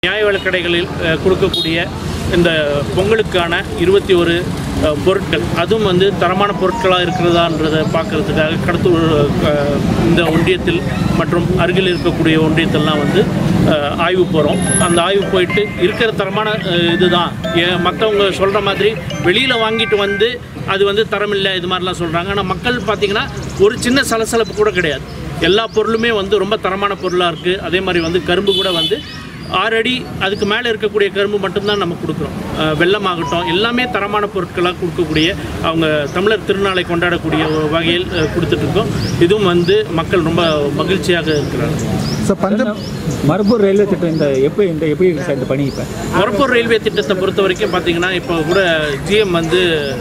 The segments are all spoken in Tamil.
நியாய விலைக் கடைகளில் அஹ், கொடுக்கக்கூடிய இந்த பொங்கலுக்கான இருபத்தி ஒரு அஹ், பொருட்கள் அதுவும் வந்து தரமான பொருட்களாக இருக்கிறதான்றதை பார்க்கறதுக்காக கடத்தூர் அஹ், இந்த ஒன்றியத்தில் மற்றும் அருகில் இருக்கக்கூடிய ஒன்றியத்திலலாம் வந்து அஹ், ஆய்வு போகிறோம் அந்த ஆய்வு போயிட்டு இருக்கிற தரமான அஹ், இதுதான் ஏன் மற்றவங்க சொல்கிற மாதிரி வெளியில் வாங்கிட்டு வந்து அது வந்து தரமில்லை இது மாதிரிலாம் சொல்கிறாங்க ஆனால் மக்கள் பார்த்திங்கன்னா ஒரு சின்ன சலசலப்பு கூட கிடையாது எல்லா பொருளுமே வந்து ரொம்ப தரமான பொருளாக இருக்குது அதே மாதிரி வந்து கரும்பு கூட வந்து ஆறு அடி அதுக்கு மேலே இருக்கக்கூடிய கரும்பு மட்டும்தான் நம்ம கொடுக்குறோம் அஹ் வெள்ளமாகட்டும் எல்லாமே தரமான பொருட்களாக கொடுக்கக்கூடிய அவங்க தமிழர் திருநாளை கொண்டாடக்கூடிய ஒரு வகையில் அஹ், கொடுத்துட்ருக்கோம் இதுவும் வந்து மக்கள் ரொம்ப மகிழ்ச்சியாக இருக்கிறாங்க சார் பஞ்சம் மருப்பூர் ரயில்வே திட்டம் இந்த எப்போ இந்த எப்படி இருக்கு சார் இந்த பணி இப்போ மொரப்பூர் ரயில்வே திட்டத்தை பொறுத்த வரைக்கும் பார்த்தீங்கன்னா இப்போ கூட ஜிஎம் வந்து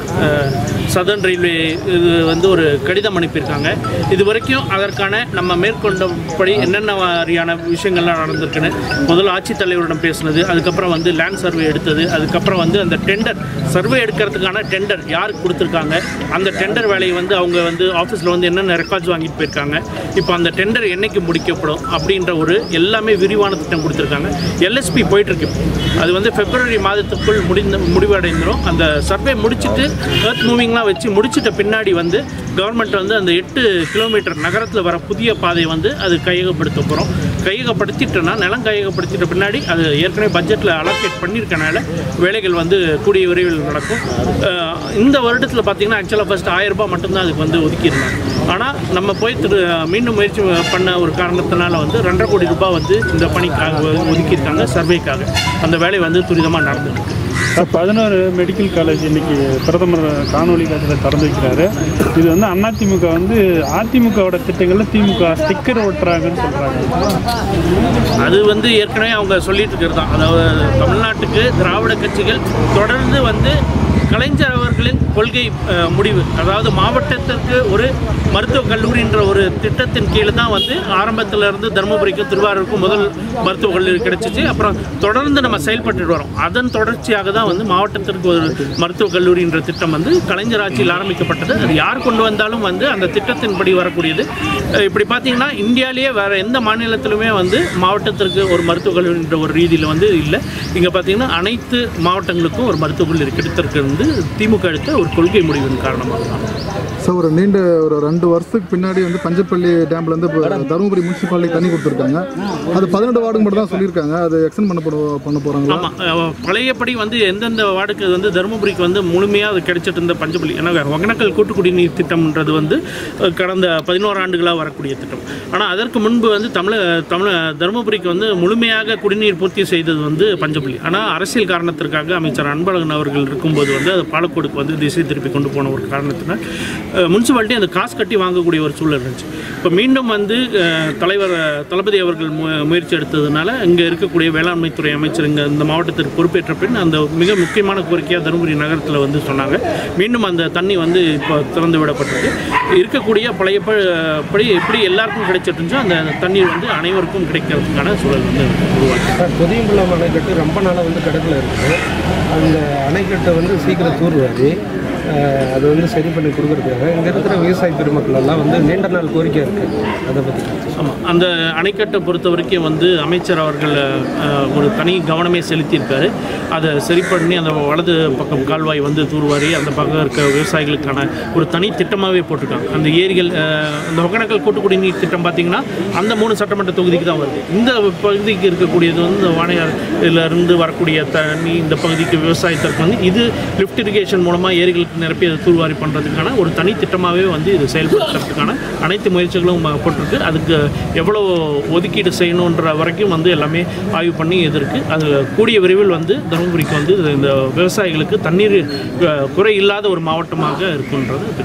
சதர்ன் ரயில்வே இது வந்து ஒரு கடிதம் அனுப்பியிருக்காங்க இது வரைக்கும் அதற்கான நம்ம மேற்கொண்டபடி என்னென்ன மாதிரியான விஷயங்கள்லாம் நடந்திருக்குன்னு முதல்ல ஆட்சித்தலைவரிடம் பேசுனது அதுக்கப்புறம் வந்து லேண்ட் சர்வே எடுத்தது அதுக்கப்புறம் வந்து அந்த டெண்டர் சர்வே எடுக்கிறதுக்கான டெண்டர் யாருக்கு கொடுத்துருக்காங்க அந்த டெண்டர் வேலையை வந்து அவங்க வந்து ஆஃபீஸில் வந்து என்னென்ன ரெக்கார்ட்ஸ் வாங்கிட்டு போயிருக்காங்க இப்போ அந்த டெண்டர் என்னைக்கு முடிக்கப்படும் அப்படின்ற ஒரு எல்லாமே விரிவான திட்டம் கொடுத்துருக்காங்க எல்எஸ்பி போயிட்டுருக்கு அது வந்து பிப்ரவரி மாதத்துக்குள் முடிந்து முடிவடைந்துடும் அந்த சர்வே முடிச்சுட்டு எர்த் மூவிங்லாம் வச்சு முடிச்சிட்ட பின்னாடி வந்து கவர்மெண்ட் வந்து அந்த எட்டு கிலோமீட்டர் நகரத்தில் வர புதிய பாதை வந்து அது கையகப்படுத்த போகிறோம் கையகப்படுத்திட்டோன்னா நிலம் கையகப்படுத்திட்ட பின்னாடி அது ஏற்கனவே பட்ஜெட்டில் அலோகேட் பண்ணியிருக்கனால வேலைகள் வந்து கூடிய விரைவில் நடக்கும் அஹ் இந்த வருடத்தில் பார்த்தீங்கன்னா ஆக்சுவலாக ஃபஸ்ட் ஆயிரம் ரூபாய் மட்டும்தான் அதுக்கு வந்து ஒதுக்கியிருந்தாங்க ஆனால் நம்ம போய் திரு மீண்டும் முயற்சி பண்ண ஒரு காரணத்தினால வந்து ரெண்டரை கோடி ரூபாய் வந்து இந்த பணிக்காக ஒதுக்கியிருக்காங்க சர்வேக்காக அந்த வேலை வந்து துரிதமாக நடந்துட்டு இருக்கு சார் பதினோரு மெடிக்கல் காலேஜ் இன்னைக்கு பிரதமர் காணொலி காட்சியில் திறந்து வைக்கிறாரு இது வந்து அதிமுக வந்து அதிமுகவோட திட்டங்களில் திமுக ஸ்டிக்கர் ஒட்டுறாங்கன்னு சொல்கிறாங்க அது வந்து ஏற்கனவே அவங்க சொல்லிட்டு இருக்கிறது தான் அதாவது தமிழ்நாட்டுக்கு திராவிட கட்சிகள் தொடர்ந்து வந்து கலைஞர் அவர்களின் கொள்கை அஹ், முடிவு அதாவது மாவட்டத்திற்கு ஒரு மருத்துவக் கல்லூரின்ற ஒரு திட்டத்தின் கீழே தான் வந்து ஆரம்பத்துல இருந்து தருமபுரிக்கும் திருவாரூருக்கும் முதல் மருத்துவக் கல்லூரி கிடைச்சிச்சு அப்புறம் தொடர்ந்து நம்ம செயல்பட்டு வரோம் அதன் தொடர்ச்சியாக தான் வந்து மாவட்டத்திற்கு ஒரு மருத்துவக் கல்லூரின்ற திட்டம் வந்து கலைஞர் ஆட்சியில் ஆரம்பிக்கப்பட்டது அது யார் கொண்டு வந்தாலும் வந்து அந்த திட்டத்தின்படி வரக்கூடியது அஹ், இப்படி பார்த்தீங்கன்னா இந்தியாவிலேயே வேற எந்த மாநிலத்திலுமே வந்து மாவட்டத்திற்கு ஒரு மருத்துவக் கல்லூரின்ற ஒரு ரீதியில் வந்து இல்லை இங்கே பார்த்தீங்கன்னா அனைத்து மாவட்டங்களுக்கும் ஒரு மருத்துவக் கல்லூரி கிடைத்திருக்கு வந்து திமுக எடுத்த ஒரு கொள்கை முடிவின் காரணமாக தான் சார் ஒரு நீண்ட ஒரு ரெண்டு வருஷத்துக்கு பின்னாடி வந்து பஞ்சப்பள்ளி டேம்ல இருந்து இப்போ தருமபுரி முனிசிபாலிட்டி தண்ணி கொடுத்துருக்காங்க அது பதினெட்டு வார்டுக்கு மட்டும் தான் சொல்லியிருக்காங்க அது எக்ஸ்டெண்ட் பண்ண போட- பண்ண போகிறாங்களா ஆமாம் பழையபடி வந்து எந்தெந்த வார்டுக்கு வந்து தருமபுரிக்கு வந்து முழுமையாக அது கிடைச்சிட்டு இருந்த பஞ்சப்பள்ளி ஏன்னா ஒகனக்கல் கூட்டு குடிநீர் திட்டம்ன்றது வந்து அஹ், கடந்த பதினோரு ஆண்டுகளாக வரக்கூடிய திட்டம் ஆனால் அதற்கு முன்பு வந்து தமிழ தமிழ தருமபுரிக்கு வந்து முழுமையாக குடிநீர் பூர்த்தி செய்தது வந்து பஞ்சப்பள்ளி ஆனால் அரசியல் காரணத்திற்காக அமைச்சர் அன்பழகன் அவர்கள் இருக்கும்போது வந்து அது பாலக்கோடுக்கு வந்து திசை திருப்பி கொண்டு போன ஒரு காரணத்தினால் முனிசிபாலிட்டி அந்த காசு கட்டி வாங்கக்கூடிய ஒரு சூழல் இருந்துச்சு இப்போ மீண்டும் வந்து அஹ், தலைவர் அஹ், தளபதி அவர்கள் மு- முயற்சி எடுத்ததுனால இங்கே இருக்கக்கூடிய வேளாண்மைத்துறை அமைச்சர் இங்கே இந்த மாவட்டத்திற்கு பொறுப்பேற்ற பின் அந்த மிக முக்கியமான கோரிக்கையாக தருமபுரி நகரத்தில் வந்து சொன்னாங்க மீண்டும் அந்த தண்ணி வந்து இப்போ திறந்து விடப்பட்டிருக்கு இருக்கக்கூடிய பழைய ப- படி எப்படி எல்லாருக்கும் கிடைச்சிட்டு இருந்துச்சோ அந்த தண்ணீர் வந்து அனைவருக்கும் கிடைக்கிறதுக்கான சூழல் வந்து உருவாக்கு சார் பொதியம்பலம் அணைக்கட்டு ரொம்ப நாளாக வந்து கிடப்பில் இருக்குது அந்த அணைக்கட்டை வந்து சீக்கிரம் தூர்வாரி அஹ், அதை வந்து சரி பண்ணி கொடுக்குறதுக்காக இங்கே இருக்கிற விவசாய பெருமக்கள் எல்லாம் வந்து நீண்ட நாள் கோரிக்கை இருக்குது அதை பற்றி ஆமாம் அந்த அணைக்கட்டை பொறுத்த வரைக்கும் வந்து அமைச்சர் அவர்கள் அஹ், ஒரு தனி கவனமே செலுத்தியிருக்காரு அதை சரி பண்ணி அந்த வலது பக்கம் கால்வாய் வந்து தூர்வாரி அந்த பக்கம் இருக்க விவசாயிகளுக்கான ஒரு தனி திட்டமாகவே போட்டிருக்காங்க அந்த ஏரிகள் அஹ், அந்த ஒகேனக்கல் கூட்டுக்குடி நீர் திட்டம் பார்த்தீங்கன்னா அந்த மூணு சட்டமன்ற தொகுதிக்கு தான் வருது இந்த பகுதிக்கு இருக்கக்கூடியது வந்து இந்த வானையார் இதுல இருந்து வரக்கூடிய தண்ணி இந்த பகுதிக்கு விவசாயத்திற்கு வந்து இது லிஃப்ட் இரிகேஷன் மூலமாக ஏரிகளுக்கு நிரப்பி அதை தூர்வாரி பண்ணுறதுக்கான ஒரு தனி திட்டமாகவே வந்து இது செயல்படுத்துறதுக்கான அனைத்து முயற்சிகளும் அஹ், போட்டிருக்கு அதுக்கு எவ்வளோ ஒதுக்கீடு செய்யணுன்ற வரைக்கும் வந்து எல்லாமே ஆய்வு பண்ணி இது இருக்குது அது கூடிய விரைவில் வந்து தருமபுரிக்கு வந்து இந்த விவசாயிகளுக்கு தண்ணீர் அஹ், குறை இல்லாத ஒரு மாவட்டமாக இருக்குன்றது